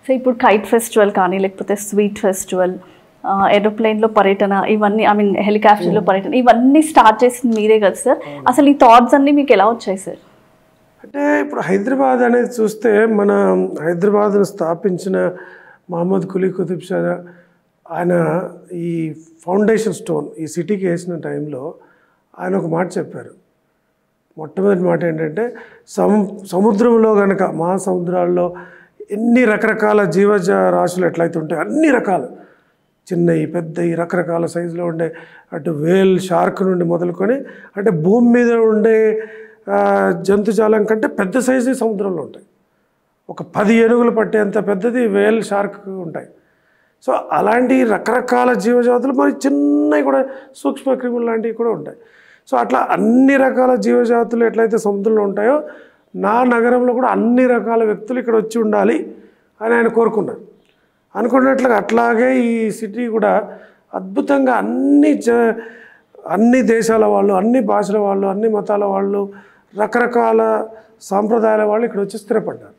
so ఇప్పుడు kite festival కానీ లేకపోతే స్వీట్ ఫెస్టివల్ ఏరోప్లేన్లో పర్యటన ఇవన్నీ ఐ మీన్ హెలికాప్టర్లో పర్యటన ఇవన్నీ స్టార్ట్ చేసింది మీరే కదా సార్ అసలు ఈ థాట్స్ అన్నీ మీకు ఎలా వచ్చాయి సార్ అంటే ఇప్పుడు హైదరాబాద్ అనేది చూస్తే మన హైదరాబాద్ను స్థాపించిన మహమ్మద్ కులీ కుతుబ్ షా ఆయన ఈ ఫౌండేషన్ స్టోన్ ఈ సిటీకి వేసిన టైంలో ఆయన ఒక మాట చెప్పారు మొట్టమొదటి మాట ఏంటంటే సము సముద్రంలో కనుక మహాసముద్రాల్లో ఎన్ని రకరకాల జీవజ రాశులు ఎట్లయితే ఉంటాయి అన్ని రకాలు చిన్నవి పెద్దవి రకరకాల సైజులో ఉండే అటు వేల్ షార్క్ నుండి మొదలుకొని అంటే భూమి మీద ఉండే ఆ, జంతుజాలం కంటే పెద్ద సైజు సముద్రంలో ఉంటాయి ఒక పది ఏనుగులు పట్టేంత పెద్దది వేల్ షార్క్ ఉంటాయి సో అలాంటి రకరకాల జీవజాతులు మరి చిన్నవి కూడా సూక్ష్మ క్రిములు లాంటివి కూడా ఉంటాయి సో అట్లా అన్ని రకాల జీవజాతులు ఎట్లయితే సముద్రంలో ఉంటాయో నా నగరంలో కూడా అన్ని రకాల వ్యక్తులు ఇక్కడ వచ్చి ఉండాలి అని ఆయన కోరుకున్నారు అనుకున్నట్లుగా అట్లాగే ఈ సిటీ కూడా అద్భుతంగా అన్ని జ అన్ని దేశాల వాళ్ళు అన్ని భాషల వాళ్ళు అన్ని మతాల వాళ్ళు రకరకాల సాంప్రదాయాల వాళ్ళు ఇక్కడ వచ్చి స్థిరపడ్డారు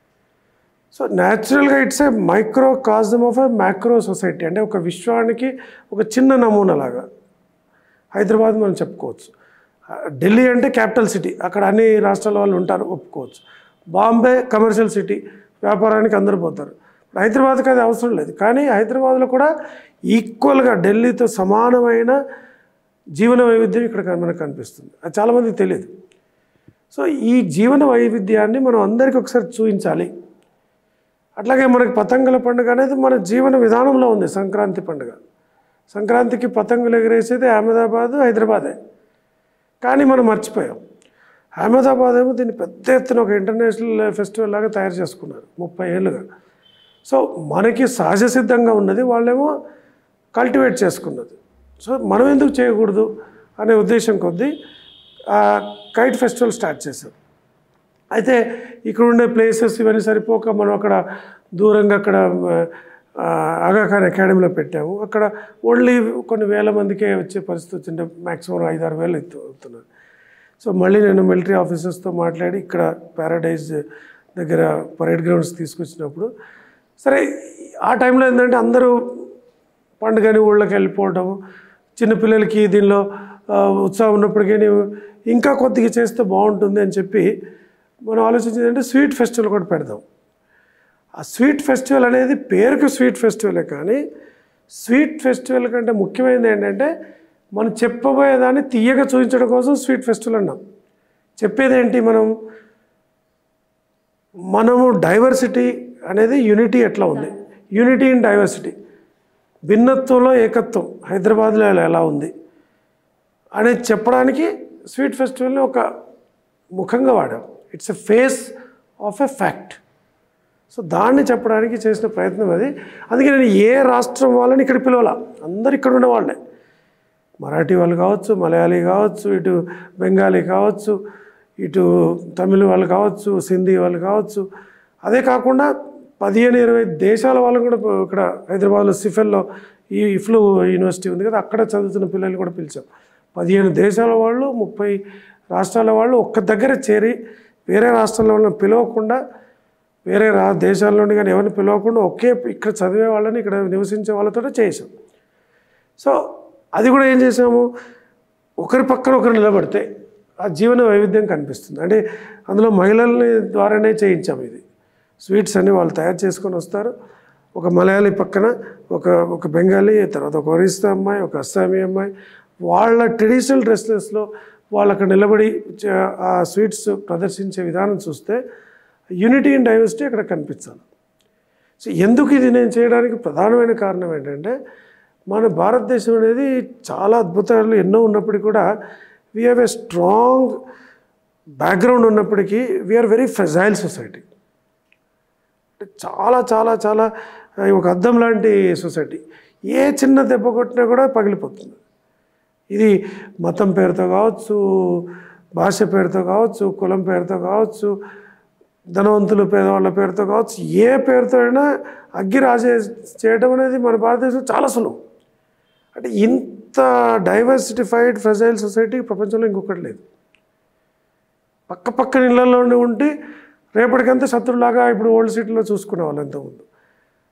సో న్యాచురల్గా it's a microcosm of a macro society అంటే ఒక విశ్వానికి ఒక చిన్న నమూనా లాగా హైదరాబాద్ మనం చెప్పుకోవచ్చు ఆ, ఢిల్లీ అంటే క్యాపిటల్ సిటీ అక్కడ అన్ని రాష్ట్రాల వాళ్ళు ఉంటారు ఒప్పుకోవచ్చు బాంబే కమర్షియల్ సిటీ వ్యాపారానికి అందరూ పోతారు ఇప్పుడు హైదరాబాద్కి అది అవసరం లేదు కానీ హైదరాబాద్లో కూడా ఈక్వల్గా ఢిల్లీతో సమానమైన జీవన వైవిధ్యం ఇక్కడ కన్- మనకు కనిపిస్తుంది అది చాలామందికి తెలియదు సో ఈ జీవన వైవిధ్యాన్ని మనం అందరికీ ఒకసారి చూపించాలి అట్లాగే మనకి పతంగుల పండుగ అనేది మన జీవన విధానంలో ఉంది సంక్రాంతి పండుగ సంక్రాంతికి పతంగులు ఎగరేసేది అహ్మదాబాద్ హైదరాబాదే కానీ మనం మర్చిపోయాం అహ్మదాబాద్ ఏమో దీన్ని పెద్ద ఎత్తున ఒక ఇంటర్నేషనల్ ఫెస్టివల్ లాగా తయారు చేసుకున్నారు ముప్పై ఏళ్ళుగా సో మనకి సహజ సిద్ధంగా ఉన్నది వాళ్ళేమో కల్టివేట్ చేసుకున్నది సో మనం ఎందుకు చేయకూడదు అనే ఉద్దేశం కొద్దీ ఆ కైట్ ఫెస్టివల్ స్టార్ట్ చేశాం అయితే ఇక్కడ ఉండే ప్లేసెస్ ఇవన్నీ సరిపోక మనం అక్కడ దూరంగా అక్కడ ఆ, ఆగాఖాన్ అకాడమీలో పెట్టాము అక్కడ ఓన్లీ కొన్ని వేల మందికే వచ్చే పరిస్థితి వచ్చింటే మ్యాక్సిమం ఐదారు వేలు ఎత్తు- అవుతున్నారు సో మళ్ళీ నేను మిలిటరీ ఆఫీసర్స్తో మాట్లాడి ఇక్కడ ప్యారడైజ్ దగ్గర పరేడ్ గ్రౌండ్స్ తీసుకొచ్చినప్పుడు సరే ఆ టైంలో ఏంటంటే అందరూ పండుగని ఊళ్ళకి వెళ్ళిపోవడం చిన్నపిల్లలకి దీనిలో ఆ, ఉత్సాహం ఉన్నప్పటికీ నీవు ఇంకా కొద్దిగా చేస్తే బాగుంటుంది అని చెప్పి మనం ఆలోచించింది అంటే స్వీట్ ఫెస్టివల్ కూడా పెడదాం ఆ స్వీట్ ఫెస్టివల్ అనేది పేరుకు స్వీట్ ఫెస్టివలే కానీ స్వీట్ ఫెస్టివల్ కంటే ముఖ్యమైనది ఏంటంటే మనం చెప్పబోయేదాన్ని తీయగా చూపించడం కోసం స్వీట్ ఫెస్టివల్ అన్నాం చెప్పేది ఏంటి మనం మనము డైవర్సిటీ అనేది యూనిటీ ఎట్లా ఉంది యూనిటీ ఇన్ డైవర్సిటీ భిన్నత్వంలో ఏకత్వం హైదరాబాద్లో ఎలా- ఎలా ఉంది అనేది చెప్పడానికి స్వీట్ ఫెస్టివల్ని ఒక ముఖంగా వాడాం it's a face of a fact so దాన్ని చెప్పడానికి చేసిన ప్రయత్నం అది అందుకే నేను ఏ రాష్ట్రం వాళ్ళని ఇక్కడ పిలవాల అందరు ఇక్కడ ఉన్న వాళ్ళే మరాఠీ వాళ్ళు కావచ్చు మలయాళీ కావచ్చు ఇటు బెంగాలీ కావచ్చు ఇటు తమిళ వాళ్ళు కావచ్చు సింధీ వాళ్ళు కావచ్చు అదే కాకుండా పదిహేను ఇరవై దేశాల వాళ్ళు కూడా ఇక్కడ హైదరాబాద్లో సిఫెల్లో ఈ ఇఫ్లు యూనివర్సిటీ ఉంది కదా అక్కడ చదువుతున్న పిల్లలు కూడా పిలిచాం పదిహేను దేశాల వాళ్ళు ముప్పై రాష్ట్రాల వాళ్ళు ఒక్క దగ్గర చేరి వేరే రాష్ట్రాల వాళ్ళని పిలవకుండా వేరే రా దేశాల నుండి కానీ ఎవరిని పిలవకుండా ఒకే ఇక్కడ చదివే వాళ్ళని ఇక్కడ నివసించే వాళ్ళతో చేసాం సో అది కూడా ఏం చేసాము ఒకరి పక్కన ఒకరు నిలబడితే ఆ జీవన వైవిధ్యం కనిపిస్తుంది అంటే అందులో మహిళల్ని ద్వారానే చేయించాము ఇది స్వీట్స్ అన్ని వాళ్ళు తయారు చేసుకొని వస్తారు ఒక మలయాళీ పక్కన ఒక ఒక బెంగాలీ తర్వాత ఒక ఒరిస్సా అమ్మాయి ఒక అస్సామీ అమ్మాయి వాళ్ళ ట్రెడిషనల్ డ్రెస్సెస్లో వాళ్ళు అక్కడ నిలబడి చ- ఆ స్వీట్స్ ప్రదర్శించే విధానం చూస్తే యూనిటీ అండ్ డైవర్సిటీ అక్కడ కనిపించాలి సో ఎందుకు ఇది నేను చేయడానికి ప్రధానమైన కారణం ఏంటంటే మన భారతదేశం అనేది చాలా అద్భుతాలు ఎన్నో ఉన్నప్పటికీ కూడా we have a strong background ఉన్నప్పటికీ వీఆర్ వెరీ ఫ్రెజైల్ సొసైటీ చాలా చాలా చాలా ఆ, ఒక అద్దం లాంటి సొసైటీ ఏ చిన్న దెబ్బ కొట్టినా కూడా పగిలిపోతుంది ఇది మతం పేరుతో కావచ్చు భాష పేరుతో కావచ్చు కులం పేరుతో కావచ్చు ధనవంతులు పేదవాళ్ళ పేరుతో కావచ్చు ఏ పేరుతో అయినా అగ్గి రాజే చేయడం అనేది మన భారతదేశం చాలా సులువు అంటే ఇంత డైవర్సిటిఫైడ్ ఫ్రెజైల్ సొసైటీ ప్రపంచంలో ఇంకొకటి లేదు పక్క పక్క ఇళ్ళల్లో ఉండి ఉంటే రేపటికంతా శత్రులాగా ఇప్పుడు ఓల్డ్ సిటీలో చూసుకునే వాళ్ళు ఎంతోమంది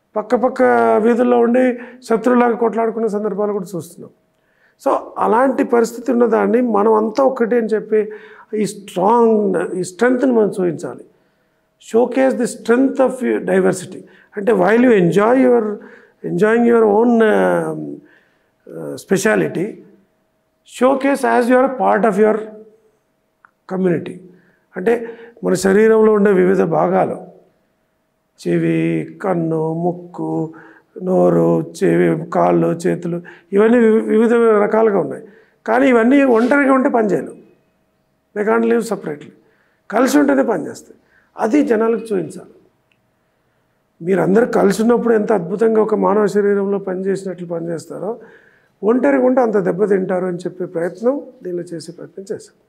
పక్క పక్క వీధుల్లో ఉండి శత్రువులాగా కొట్లాడుకునే సందర్భాలు కూడా చూస్తున్నాం సో అలాంటి పరిస్థితి ఉన్న దాన్ని మనం అంతా ఒక్కటే అని చెప్పి ఈ స్ట్రాంగ్ ఈ స్ట్రెంగ్త్ని మనం చూపించాలి showcase the strength of diversity అంటే while you enjoy your enjoying your own speciality showcase as your part of your community అంటే మన శరీరంలో ఉండే వివిధ భాగాలు చెవి కన్ను ముక్కు నోరు చెవి కాళ్ళు చేతులు ఇవన్నీ వివి- వివిధ రకాలుగా ఉన్నాయి కానీ ఇవన్నీ ఒంటరిగా ఉంటే పనిచేయలేవు దే కాంట్ లివ్ సపరేట్లీ కలిసి ఉంటేనే పనిచేస్తాయి అది జనాలకు చూపించాలి మీరందరూ కలిసి ఉన్నప్పుడు ఎంత అద్భుతంగా ఒక మానవ శరీరంలో పనిచేసినట్లు పనిచేస్తారో ఒంటరిగా ఉంటే అంత దెబ్బతింటారు అని చెప్పే ప్రయత్నం దీనిలో చేసే ప్రయత్నం చేశాం